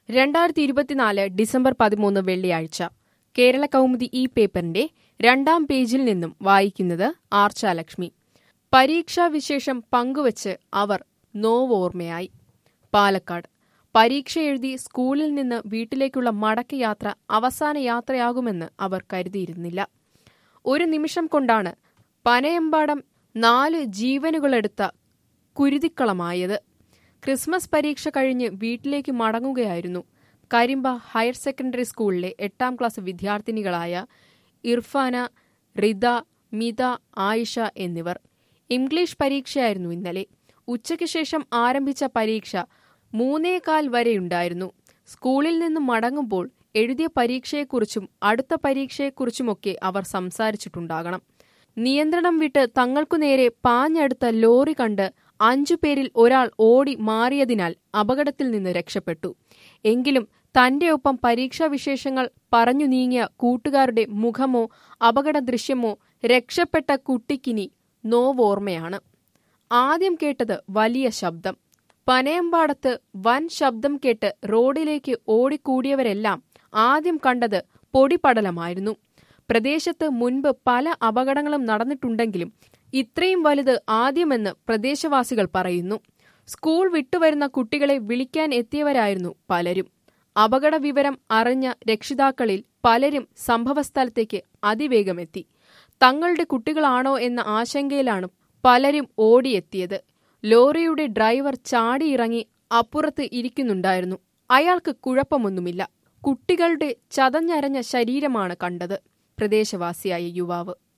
രണ്ടായിരത്തി ഇരുപത്തിനാല് ഡിസംബർ പതിമൂന്ന് വെള്ളിയാഴ്ച കേരള കൗമുദി ഈ പേപ്പറിന്റെ രണ്ടാം പേജിൽ നിന്നും വായിക്കുന്നത് ആർച്ചാലക്ഷ്മി പരീക്ഷാ വിശേഷം പങ്കുവച്ച് അവർ നോവോർമ്മയായി പാലക്കാട് പരീക്ഷ എഴുതി സ്കൂളിൽ നിന്ന് വീട്ടിലേക്കുള്ള മടക്കയാത്ര അവസാന യാത്രയാകുമെന്ന് അവർ കരുതിയിരുന്നില്ല ഒരു നിമിഷം കൊണ്ടാണ് പനയമ്പാടം നാല് ജീവനുകളെടുത്ത കുരുതിക്കളമായത് ക്രിസ്മസ് പരീക്ഷ കഴിഞ്ഞ് വീട്ടിലേക്ക് മടങ്ങുകയായിരുന്നു കരിമ്പ ഹയർ സെക്കൻഡറി സ്കൂളിലെ എട്ടാം ക്ലാസ് വിദ്യാർത്ഥിനികളായ ഇർഫാന റിദ മിത ആയിഷ എന്നിവർ ഇംഗ്ലീഷ് പരീക്ഷയായിരുന്നു ഇന്നലെ ഉച്ചയ്ക്ക് ശേഷം ആരംഭിച്ച പരീക്ഷ മൂന്നേകാൽ വരെയുണ്ടായിരുന്നു സ്കൂളിൽ നിന്നും മടങ്ങുമ്പോൾ എഴുതിയ പരീക്ഷയെക്കുറിച്ചും അടുത്ത പരീക്ഷയെക്കുറിച്ചുമൊക്കെ അവർ സംസാരിച്ചിട്ടുണ്ടാകണം നിയന്ത്രണം വിട്ട് തങ്ങൾക്കു നേരെ പാഞ്ഞടുത്ത ലോറി കണ്ട് അഞ്ചു പേരിൽ ഒരാൾ ഓടി മാറിയതിനാൽ അപകടത്തിൽ നിന്ന് രക്ഷപ്പെട്ടു എങ്കിലും തന്റെ ഒപ്പം പരീക്ഷാ വിശേഷങ്ങൾ പറഞ്ഞു നീങ്ങിയ കൂട്ടുകാരുടെ മുഖമോ അപകട ദൃശ്യമോ രക്ഷപ്പെട്ട കുട്ടിക്കിനി നോവോർമ്മയാണ് ആദ്യം കേട്ടത് വലിയ ശബ്ദം പനയമ്പാടത്ത് വൻ ശബ്ദം കേട്ട് റോഡിലേക്ക് ഓടിക്കൂടിയവരെല്ലാം ആദ്യം കണ്ടത് പൊടിപടലമായിരുന്നു പ്രദേശത്ത് മുൻപ് പല അപകടങ്ങളും നടന്നിട്ടുണ്ടെങ്കിലും ഇത്രയും വലുത് ആദ്യമെന്ന് പ്രദേശവാസികൾ പറയുന്നു സ്കൂൾ വിട്ടുവരുന്ന കുട്ടികളെ വിളിക്കാൻ എത്തിയവരായിരുന്നു പലരും അപകട വിവരം അറിഞ്ഞ രക്ഷിതാക്കളിൽ പലരും സംഭവസ്ഥലത്തേക്ക് അതിവേഗമെത്തി തങ്ങളുടെ കുട്ടികളാണോ എന്ന ആശങ്കയിലാണ് പലരും ഓടിയെത്തിയത് ലോറിയുടെ ഡ്രൈവർ ചാടിയിറങ്ങി അപ്പുറത്ത് ഇരിക്കുന്നുണ്ടായിരുന്നു അയാൾക്ക് കുഴപ്പമൊന്നുമില്ല കുട്ടികളുടെ ചതഞ്ഞരഞ്ഞ ശരീരമാണ് കണ്ടത് പ്രദേശവാസിയായ യുവാവ്